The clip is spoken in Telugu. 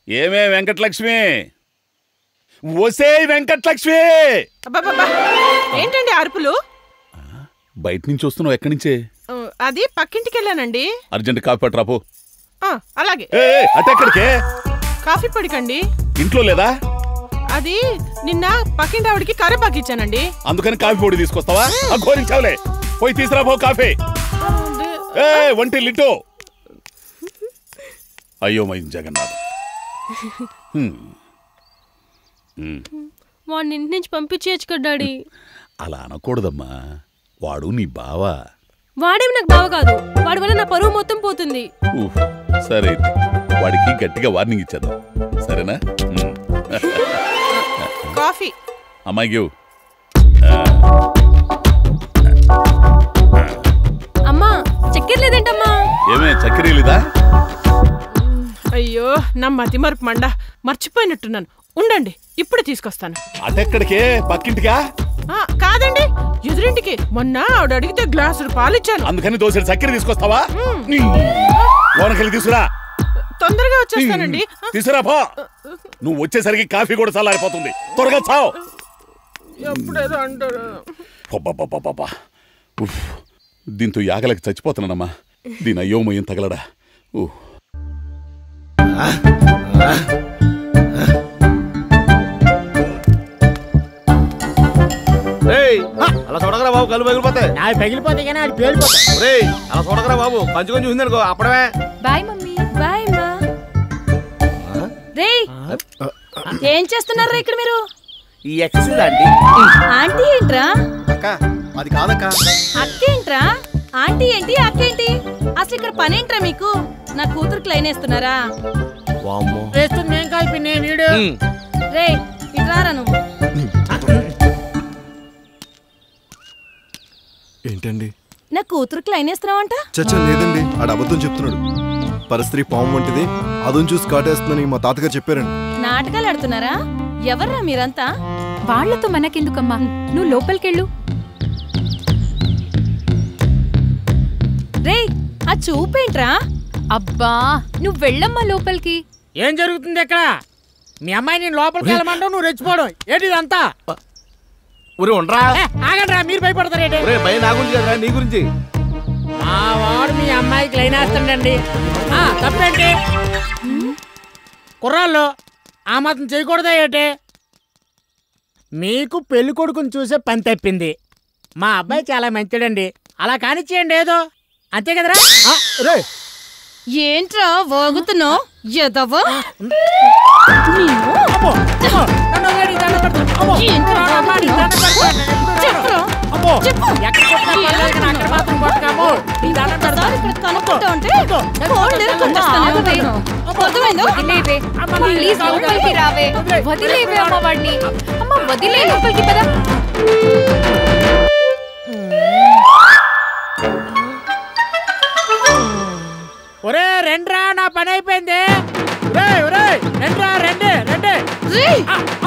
ఏమే వెంకటలక్ష్మి ఒసే వెంకటలక్ష్మి అబ్బబ్బబ్బా. ఏంటండి అరుపులు బయట నుంచి వస్తున్నావు ఎక్కడి నుంచే ఆ, అది పక్కింటికి వెళ్ళానండి అర్జెంట్ కాఫీ పట్టరాపు ఆ, అలాగే ఏ ఏ, అటెక్కడికే కాఫీ పొడికండి ఇంట్లో లేదా అది నిన్న పక్కింటి ఆవిడికి కరేపాకు ఇచ్చానండి అందుకని కాఫీ పొడి తీసుకొస్తావా ఆ ఘోరించావులే పోయి తీసురా పో కాఫీ ఏ వంటి లిటో అయ్యో మై జగన్నాథ్ హ్మ్. హ్మ్. వాడిని ఇంటి నుంచి పంపించేయచ్చు కదా డాడీ అలా అనకూడదమ్మా వాడు నీ బావా వాడేమి నాకు బావ కాదు వాడి వల్ల నా పరువు మొత్తం పోతుంది ఊహ్, సరే అయితే. వాడికి గట్టిగా వార్నింగ్ ఇచ్చేద్దాం సరేనా హ్మ్. కాఫీ అమ్మాయి గివ్ అమ్మా చక్కెర లేదేంటమ్మా ఏమే చక్కెర లేదా అయ్యో నా మతి మరపు మండ మర్చిపోయినట్టున్నాను ఉండండి ఇప్పుడు తీసుకొస్తాను అటెక్కడికే పక్కింటికా ఆ, కాదండి ఎదురింటికి మొన్న ఆవిడ అడిగితే గ్లాసులు పాలు ఇచ్చాను అందుకని దోశలు చక్కెర తీసుకొస్తావా లోనకెళ్ళి తీసుకురా తొందరగా వచ్చేస్తానండి ఆ, తీసుకురా పో నువ్వు వచ్చేసరికి కాఫీ కూడా చల్లారిపోతుంది త్వరగా చావు ఎప్పుడేదో అంటారు పబ్బబ్బబ్బబ్బబ్బా. ఉఫ్. దీంతో యాగలకి చచ్చిపోతున్నానమ్మా దీని అయ్యోమయం తగలడా ఊ రేయ్ అలా చూడకరా బాబు కళ్ళు పగిలిపోతాయి నా పగిలిపోతే కానీ అది పేలిపోతాయి రేయ్ అలా చూడకరా బాబు కొంచెం కొంచెం ఉందనుకో అప్పుడమే బాయ్ మమ్మీ బాయ్ మా రేయ్ ఏం చేస్తున్నారా ఇక్కడ మీరు ఈ ఎక్సెస్ ఆంటీ ఆంటీ ఏంట్రా అక్క అది కాదక్క అక్క ఏంట్రా ఆంటీ ఏంటి అక్క ఏంటి అసలు ఇక్కడ పని ఏంట్రా మీకు నా కూతురుకి లైన్ వేస్తున్నారా వామ్మో వేస్తుంది ఏం కాదు పిన్ని వీడు రే ఇట్రారా నువ్వు ఏంటండి నా కూతురుకి లైన్ వేస్తున్నావంట చచ్చ లేదండి ఆడ అబద్ధం చెప్తున్నాడు పరిస్త్రీ పాము వంటిది అదును చూసి కాటేస్తుందని మా తాతగారు చెప్పారండి నాటకాలు ఆడుతున్నారా ఎవర్రా మీరంతా వాళ్లతో మనకెందుకమ్మా నువ్వు లోపలికెళ్ళు రే ఆ చూపేంట్రా అబ్బా నువ్వు వెళ్ళమ్మా లోపలికి ఏం జరుగుతుంది ఇక్కడ మీ అమ్మాయి నేను లోపలికి వెళ్ళమంటావు నువ్వు రెచ్చిపోవడం ఏంటి ఇదంతా ఊరి ఉండరా ఏ, ఆగండ్రా మీరు భయపడతారేంటి ఒరే భయ నా గురించి కదరా నీ గురించి మా వాడు మీ అమ్మాయికి లైన్ వేస్తుండండి ఆ, తప్పేంటి కుర్రాళ్ళు ఆ మాత్రం చేయకూడదా ఏంటి మీకు పెళ్లి కొడుకుని చూసే పని తప్పింది మా అబ్బాయి చాలా మంచిడండి అలా కానిచ్చేయండి ఏదో అంతే కదరా ఆ, రే ఏంట్రా వాగుతున్నావు ఎదవో అమ్మో, అమ్మో, నన్ను వదిలేయండి, దండం పెడతాను. అమ్మో, ఏంట్రా అమ్మో, అమ్మా, నీ దండం పెడతాను. చెప్పురా. అమ్మో, చెప్పు. ఎక్కడ కొట్టినా పర్లేదు, కానీ అక్కడ మాత్రం కొట్టకమ్మో. నీ దండం పెడతాను. ఇక్కడ కనుక్కుంటా ఉంటే అమ్మో, కోళ్ళు ఎరుకుంటేస్తాను. ఆగవే. అర్థమైందా? వదిలేవే అమ్మ, ప్లీజ్ నా లోపలికి రావే వదిలే. వదిలేవే అమ్మ వాడిని అమ్మ వదిలే లోపలికి పద ఒరే రెండ్రా నా పని అయిపోయింది ఒరే ఒరే రెండ్రా రెండే రెండే రేయ్, ఆ,